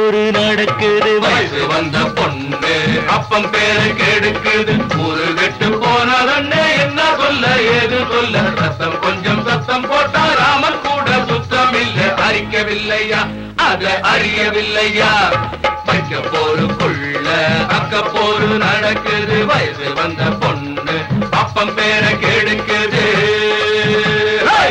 Bore நடக்குது வயசு வந்த பொண்ணு அப்பம் பேரு கெடுக்குது ஊரு கெட்டு போனதண்ணே என்ன சொல்ல ஏது சொல்ல ரத்தம் கொஞ்சம் சத்தம் போட்டா ராமன் கூட சுத்தம் இல்ல அறிக்கவில்லையா அத அறியவில்லையா வைக்க போருக்குள்ள அக்க போரு நடக்குது வயசு வந்த பொண்ணு அப்பம் பேர கெடுக்குது ஹே!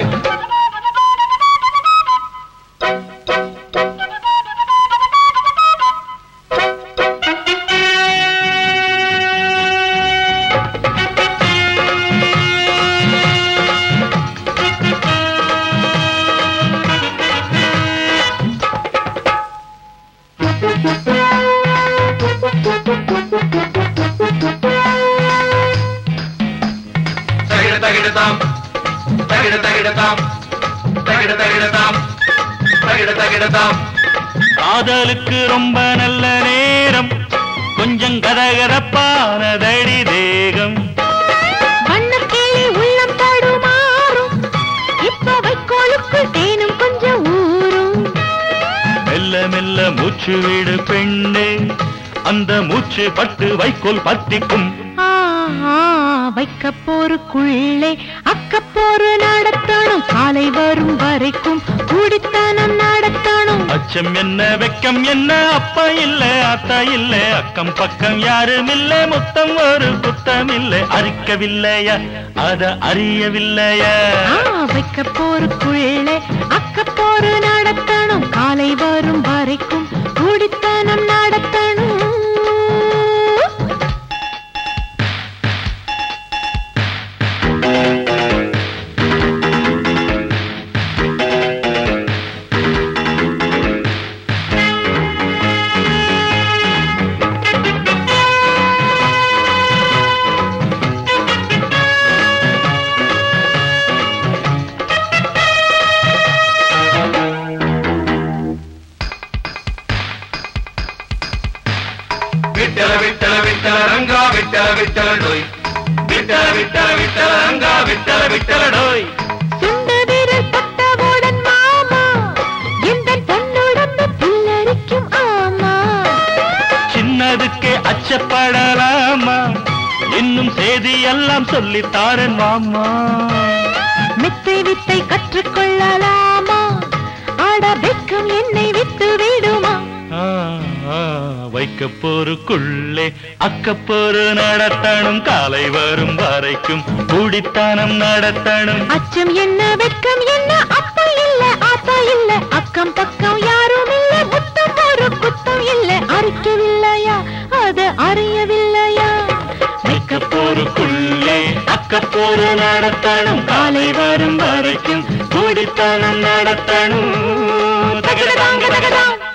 தகிட தகிடதாம் தகிட தகிடதாம் தகிட தகிடதாம் தகிட தகிடதாம் காதலுக்கு ரொம்ப நல்ல நேரம் கொஞ்சம் கதகதப்பானதடி தேகம் வண்ணக்கிளி உள்ளம் தடுமாறும் இப்ப வைக்கோலுக்கு தேனும் கொஞ்சம் ஊறும் மெல்ல மெல்ல மூச்சு விடு பெண்ணே அந்த மூச்சு பட்டு வைக்கோல் பத்திக்கும் ஆ, ஆ, வைக்க போருக்குள்ளே அக்க போரு நடத்தணும் காலை வரும் வரைக்கும் குடித்தனம் நடத்தணும் அச்சம் என்ன வெக்கம் என்ன அப்பா இல்ல அத்தா இல்ல அக்கம் பக்கம் யாரும் இல்ல முத்தம் ஒரு குத்தம் இல்ல அறிக்கவில்லையா அத அறியவில்லையா ஆ, வைக்க போருக்குள்ளே அக்க போரு நடத்தணும் காலை வரும் வரைக்கும் குடித்தனம் நடத்தணும் விட்டல விட்டல விட்டல ரங்கா விட்டல விட்டல டோய் விட்டல விட்டல விட்டல ரங்கா விட்டல விட்டல டோய் சுண்ட விரல் பட்டவுடன் மாமா எந்த பொன்னுடம்பு புல்லரிக்கும் ஆமா சின்னதுக்கே அச்சப்படலாமா இன்னும் செய்தி எல்லாம் சொல்லித்தாரன் மாமா மெத்தை வித்தை கற்றுக்கொள்ளலாமா ஆட வெக்கம் என்னை விட்டு விடுமா ஆ, ஆ, வைக்க போருக்குள்ளே அக்கப்போரு நடத்தணும் காலை வரும் வரைக்கும் குடித்தனம் நடத்தணும் அச்சம் என்ன வெட்கம் என்ன அப்பா இல்ல ஆத்தா இல்ல அக்கம் பக்கம் யாரும் இல்ல முத்தம் ஒரு குத்தம் இல்ல அறிக்கவில்லையா அது அறியவில்லையா வைக்க போருக்குள்ளே அக்கப்போரு நடத்தணும் காலை வரும் வரைக்கும் குடித்தனம் நடத்தணும் தகடதாங்க தகடாம்